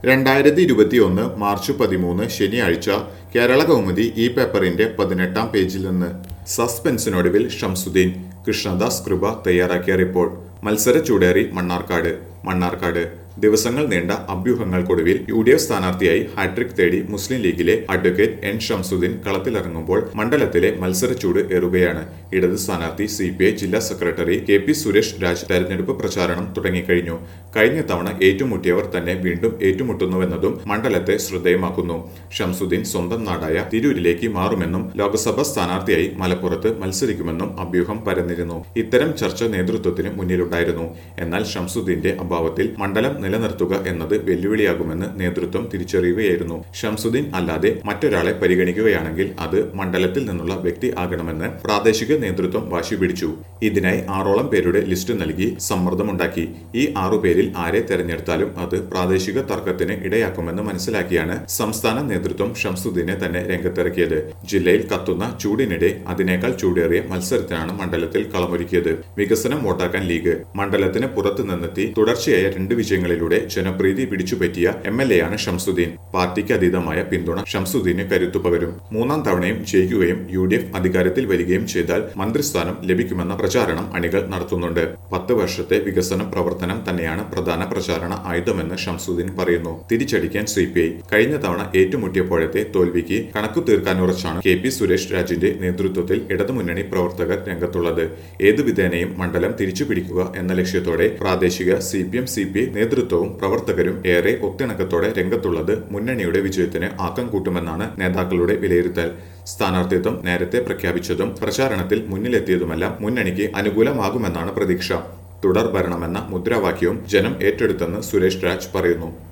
രണ്ടായിരത്തി ഇരുപത്തിയൊന്ന് മാർച്ച് പതിമൂന്ന് ശനിയാഴ്ച കേരള കൗമുദി ഈ പേപ്പറിന്റെ പതിനെട്ടാം പേജിൽ നിന്ന് സസ്പെൻസിനൊടുവിൽ ഷംസുദ്ദീൻ കൃഷ്ണദാസ് കൃപ തയ്യാറാക്കിയ റിപ്പോർട്ട് മത്സര ചൂടേറി മണ്ണാർക്കാട് മണ്ണാർക്കാട് ദിവസങ്ങൾ നീണ്ട അഭ്യൂഹങ്ങൾക്കൊടുവിൽ യു ഡി എഫ് സ്ഥാനാർത്ഥിയായി ഹാട്രിക് തേടി മുസ്ലിം ലീഗിലെ അഡ്വക്കേറ്റ് എൻ ഷംസുദ്ദീൻ കളത്തിലിറങ്ങുമ്പോൾ മണ്ഡലത്തിലെ മത്സരച്ചൂട് ഏറുകയാണ് ഇടത് സ്ഥാനാർത്ഥി സി പി ഐ ജില്ലാ secretary K P Suresh Raj തെരഞ്ഞെടുപ്പ് പ്രചാരണം തുടങ്ങിക്കഴിഞ്ഞു കഴിഞ്ഞ തവണ ഏറ്റുമുട്ടിയവർ തന്നെ വീണ്ടും ഏറ്റുമുട്ടുന്നുവെന്നതും മണ്ഡലത്തെ ശ്രദ്ധേയമാക്കുന്നു ഷംസുദ്ദീൻ സ്വന്തം നാടായ തിരൂരിലേക്ക് മാറുമെന്നും ലോക്സഭാ സ്ഥാനാർത്ഥിയായി മലപ്പുറത്ത് മത്സരിക്കുമെന്നും അഭ്യൂഹം പരന്നിരുന്നു ഇത്തരം ചർച്ച നേതൃത്വത്തിന് മുന്നിലുണ്ടായിരുന്നു എന്നാൽ ഷംസുദ്ദീന്റെ അഭാവത്തിൽ മണ്ഡലം നിലനിർത്തുക എന്നത് വെല്ലുവിളിയാകുമെന്ന് നേതൃത്വം തിരിച്ചറിയുകയായിരുന്നു ഷംസുദ്ദീൻ അല്ലാതെ മറ്റൊരാളെ പരിഗണിക്കുകയാണെങ്കിൽ അത് മണ്ഡലത്തിൽ നിന്നുള്ള വ്യക്തി ആകണമെന്ന് പ്രാദേശിക നേതൃത്വം വാശി പിടിച്ചു ഇതിനായി ആറോളം പേരുടെ ലിസ്റ്റ് നൽകി സമ്മർദ്ദമുണ്ടാക്കി ഈ ആറു പേരിൽ ആരെ തെരഞ്ഞെടുത്താലും അത് പ്രാദേശിക തർക്കത്തിന് ഇടയാക്കുമെന്ന് മനസ്സിലാക്കിയാണ് സംസ്ഥാന നേതൃത്വം ഷംസുദ്ദീനെ തന്നെ രംഗത്തിറക്കിയത് ജില്ലയിൽ കത്തുന്ന ചൂടിനിടെ അതിനേക്കാൾ ചൂടേറിയ മത്സരത്തിനാണ് മണ്ഡലത്തിൽ കളമൊരുക്കിയത് വികസനം വോട്ടാക്കാൻ ലീഗ് മണ്ഡലത്തിന് പുറത്തു നിന്നെത്തി തുടർച്ചയായ രണ്ട് വിജയങ്ങളിലൂടെ ജനപ്രീതി പിടിച്ചുപറ്റിയ എം എൽ എ ആണ് ഷംസുദ്ദീൻ പാർട്ടിക്ക് അതീതമായ പിന്തുണ ഷംസുദ്ദീന് കരുത്തു പകരും മൂന്നാം തവണയും ജയിക്കുകയും യു ഡി എഫ് അധികാരത്തിൽ വരികയും ചെയ്താൽ മന്ത്രിസ്ഥാനം ലഭിക്കുമെന്ന പ്രചാരണം അണികൾ നടത്തുന്നുണ്ട് പത്ത് വർഷത്തെ വികസന പ്രവർത്തനം തന്നെയാണ് പ്രധാന പ്രചാരണ ആയുധമെന്ന് ഷംസുദ്ദീൻ പറയുന്നു തിരിച്ചടിക്കാൻ സി പി ഐ കഴിഞ്ഞ തവണ ഏറ്റുമുട്ടിയപ്പോഴത്തെ തോൽവിക്ക് കണക്കു തീർക്കാനുറച്ചാണ് കെ പി സുരേഷ് രാജിന്റെ നേതൃത്വത്തിൽ ഇടതുമുന്നണി പ്രവർത്തകർ രംഗത്തുള്ളത് ഏതു വിധേനയും മണ്ഡലം തിരിച്ചു പിടിക്കുക എന്ന ലക്ഷ്യത്തോടെ പ്രാദേശിക C P M C P I നേതൃത്വവും പ്രവർത്തകരും ഏറെ ഒത്തിണക്കത്തോടെ രംഗത്തുള്ളത് മുന്നണിയുടെ വിജയത്തിന് ആക്കം കൂട്ടുമെന്നാണ് നേതാക്കളുടെ വിലയിരുത്തൽ സ്ഥാനാർത്ഥിത്വം നേരത്തെ പ്രഖ്യാപിച്ചതും പ്രചാരണത്തിൽ മുന്നിലെത്തിയതുമെല്ലാം മുന്നണിക്ക് അനുകൂലമാകുമെന്നാണ് പ്രതീക്ഷ തുടർ ഭരണമെന്ന മുദ്രാവാക്യവും ജനം ഏറ്റെടുത്തെന്ന് സുരേഷ് രാജ് പറയുന്നു